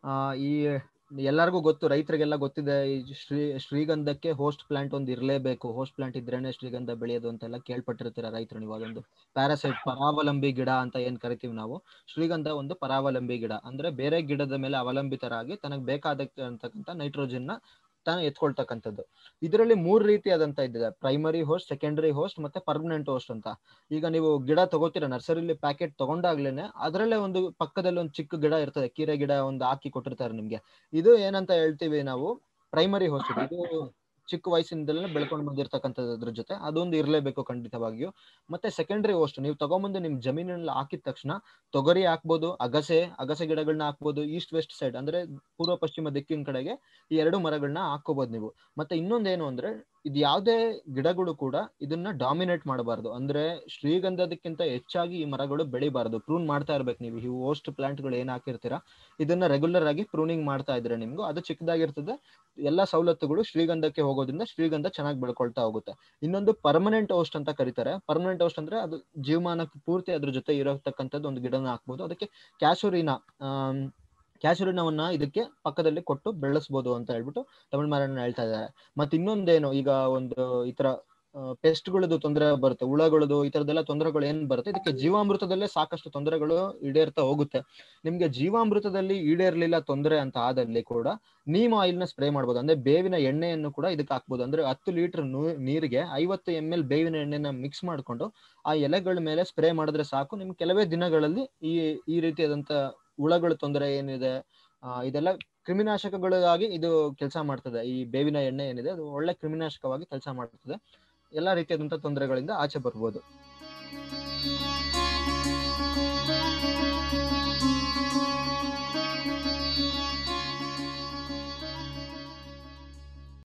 ಆ, ಈ ಎಲ್ಲರಿಗೂ ಗೊತ್ತು ರೈತರಿಗೆಲ್ಲ ಗೊತ್ತಿದೆ ಈ ಶ್ರೀ ಶ್ರೀಗಂಧಕ್ಕೆ ಹೋಸ್ಟ್ ಪ್ಲಾಂಟ್ ಒಂದು ಇರಲೇಬೇಕು ಹೋಸ್ಟ್ ಪ್ಲಾಂಟ್ ಇದ್ರೇನೆ ಶ್ರೀಗಂಧ ಬೆಳೆಯೋದು ಅಂತೆಲ್ಲ ಕೇಳ್ಪಟ್ಟಿರ್ತೀರ ರೈತರು ನೀವು ಅದೊಂದು ಪ್ಯಾರಾಸೈಟ್ ಪರಾವಲಂಬಿ ಗಿಡ ಅಂತ ಏನ್ ಕರಿತೀವಿ ನಾವು ಶ್ರೀಗಂಧ ಒಂದು ಪರಾವಲಂಬಿ ಗಿಡ ಅಂದ್ರೆ ಬೇರೆ ಗಿಡದ ಮೇಲೆ ಅವಲಂಬಿತರಾಗಿ ತನಗೆ ಬೇಕಾದಂತಕ್ಕಂಥ ನೈಟ್ರೋಜನ್ ನ ತಾನು ಎತ್ಕೊಳ್ತಕ್ಕಂಥದ್ದು ಇದರಲ್ಲಿ ಮೂರು ರೀತಿಯಾದಂತ ಇದ್ದಿದೆ ಪ್ರೈಮರಿ ಹೋಸ್ಟ್ ಸೆಕೆಂಡರಿ ಹೋಸ್ಟ್ ಮತ್ತೆ ಪರ್ಮನೆಂಟ್ ಹೋಸ್ಟ್ ಅಂತ ಈಗ ನೀವು ಗಿಡ ತಗೋತೀರ ನರ್ಸರಿಲಿ ಪ್ಯಾಕೆಟ್ ತಗೊಂಡಾಗ್ಲೇನೆ ಅದರಲ್ಲೇ ಒಂದು ಪಕ್ಕದಲ್ಲಿ ಒಂದು ಚಿಕ್ಕ ಗಿಡ ಇರ್ತದೆ ಕೀರೆ ಗಿಡ ಒಂದು ಹಾಕಿ ಕೊಟ್ಟಿರ್ತಾರೆ ನಿಮ್ಗೆ ಇದು ಏನಂತ ಹೇಳ್ತೀವಿ ನಾವು ಪ್ರೈಮರಿ ಹೋಸ್ಟ್ ಇದು ಚಿಕ್ಕ ವಯಸ್ಸಿನಿಂದಲೇ ಬೆಳ್ಕೊಂಡು ಬಂದಿರ್ತಕ್ಕಂಥದ್ದು ಅದ್ರ ಜೊತೆ ಅದೊಂದು ಇರಲೇಬೇಕು ಖಂಡಿತವಾಗಿಯೂ ಮತ್ತೆ ಸೆಕೆಂಡರಿ ಹೋಸ್ಟ್ ನೀವು ತಗೊಂಬಂದು ನಿಮ್ ಜಮೀನಲ್ಲಿ ಹಾಕಿದ ತಕ್ಷಣ ತೊಗರಿ ಹಾಕ್ಬೋದು ಅಗಸೆ ಅಗಸೆ ಗಿಡಗಳನ್ನ ಹಾಕ್ಬೋದು ಈಸ್ಟ್ ವೆಸ್ಟ್ ಸೈಡ್ ಅಂದ್ರೆ ಪೂರ್ವ ಪಶ್ಚಿಮ ದಿಕ್ಕಿನ ಕಡೆಗೆ ಈ ಎರಡು ಮರಗಳನ್ನ ಹಾಕೋಬಹುದು ನೀವು ಮತ್ತೆ ಇನ್ನೊಂದೇನು ಅಂದ್ರೆ ಇದು ಯಾವುದೇ ಗಿಡಗಳು ಕೂಡ ಇದನ್ನ ಡಾಮಿನೇಟ್ ಮಾಡಬಾರ್ದು ಅಂದ್ರೆ ಶ್ರೀಗಂಧದಕ್ಕಿಂತ ಹೆಚ್ಚಾಗಿ ಈ ಮರಗಳು ಬೆಳಿಬಾರ್ದು ಪ್ರೂನ್ ಮಾಡ್ತಾ ಇರ್ಬೇಕು ನೀವು ಈ ಓಸ್ಟ್ ಪ್ಲಾಂಟ್ಗಳು ಏನ್ ಹಾಕಿರ್ತೀರಾ ಇದನ್ನ ರೆಗ್ಯುಲರ್ ಆಗಿ ಪ್ರೂನಿಂಗ್ ಮಾಡ್ತಾ ಇದ್ರೆ ನಿಮ್ಗೂ ಅದು ಚಿಕ್ಕದಾಗಿರ್ತದೆ ಎಲ್ಲಾ ಸವಲತ್ತುಗಳು ಶ್ರೀಗಂಧಕ್ಕೆ ಹೋಗೋದ್ರಿಂದ ಶ್ರೀಗಂಧ ಚೆನ್ನಾಗಿ ಬೆಳ್ಕೊಳ್ತಾ ಹೋಗುತ್ತೆ ಇನ್ನೊಂದು ಪರ್ಮನೆಂಟ್ ಓಸ್ಟ್ ಅಂತ ಕರೀತಾರೆ ಪರ್ಮನೆಂಟ್ ಓಸ್ಟ್ ಅಂದ್ರೆ ಅದು ಜೀವಮಾನಕ್ಕೆ ಪೂರ್ತಿ ಅದ್ರ ಜೊತೆ ಇರತಕ್ಕಂಥದ್ದು ಒಂದು ಗಿಡನ ಹಾಕ್ಬೋದು ಅದಕ್ಕೆ ಕ್ಯಾಶುರಿನ ಕ್ಯಾಶುರಿನವನ್ನ ಇದಕ್ಕೆ ಪಕ್ಕದಲ್ಲಿ ಕೊಟ್ಟು ಬೆಳೆಸ್ಬೋದು ಅಂತ ಹೇಳ್ಬಿಟ್ಟು ತಮಿಳ್ಮಾರನ್ನ ಹೇಳ್ತಾ ಇದ್ದಾರೆ ಮತ್ತೆ ಇನ್ನೊಂದೇನು ಈಗ ಒಂದು ಈ ತರ ಪೆಸ್ಟ್ಗಳದ್ದು ತೊಂದರೆ ಬರುತ್ತೆ ಹುಳಗಳದು ಈ ತರದೆಲ್ಲ ತೊಂದರೆಗಳು ಏನ್ ಬರುತ್ತೆ ಇದಕ್ಕೆ ಜೀವಾಮೃತದಲ್ಲೇ ಸಾಕಷ್ಟು ತೊಂದರೆಗಳು ಈಡೇರ್ತಾ ಹೋಗುತ್ತೆ ನಿಮ್ಗೆ ಜೀವಾಮೃತದಲ್ಲಿ ಈಡೇರ್ಲಿಲ್ಲ ತೊಂದರೆ ಅಂತ ಆದಲ್ಲಿ ಕೂಡ ನೀಮ್ ಆಯಿಲ್ ನ ಸ್ಪ್ರೇ ಮಾಡ್ಬೋದು ಅಂದ್ರೆ ಬೇವಿನ ಎಣ್ಣೆಯನ್ನು ಕೂಡ ಇದಕ್ಕೆ ಹಾಕ್ಬೋದು ಅಂದ್ರೆ ಹತ್ತು ಲೀಟರ್ ನೀರಿಗೆ ಐವತ್ತು ಎಂ ಎಲ್ ಬೇವಿನ ಎಣ್ಣೆನ ಮಿಕ್ಸ್ ಮಾಡ್ಕೊಂಡು ಆ ಎಲೆಗಳ ಮೇಲೆ ಸ್ಪ್ರೇ ಮಾಡಿದ್ರೆ ಸಾಕು ನಿಮ್ಗೆ ಕೆಲವೇ ದಿನಗಳಲ್ಲಿ ಈ ಈ ರೀತಿಯಾದಂತ ಹುಳಗಳ ತೊಂದರೆ ಏನಿದೆ ಆ ಇದೆಲ್ಲ ಕ್ರಿಮಿನಾಶಕಗಳಿಗಾಗಿ ಇದು ಕೆಲಸ ಮಾಡ್ತದೆ ಈ ಬೇವಿನ ಎಣ್ಣೆ ಏನಿದೆ ಅದು ಒಳ್ಳೆ ಕ್ರಿಮಿನಾಶಕವಾಗಿ ಕೆಲಸ ಮಾಡ್ತದೆ ಎಲ್ಲಾ ರೀತಿಯಾದಂತ ತೊಂದರೆಗಳಿಂದ ಆಚೆ ಬರ್ಬೋದು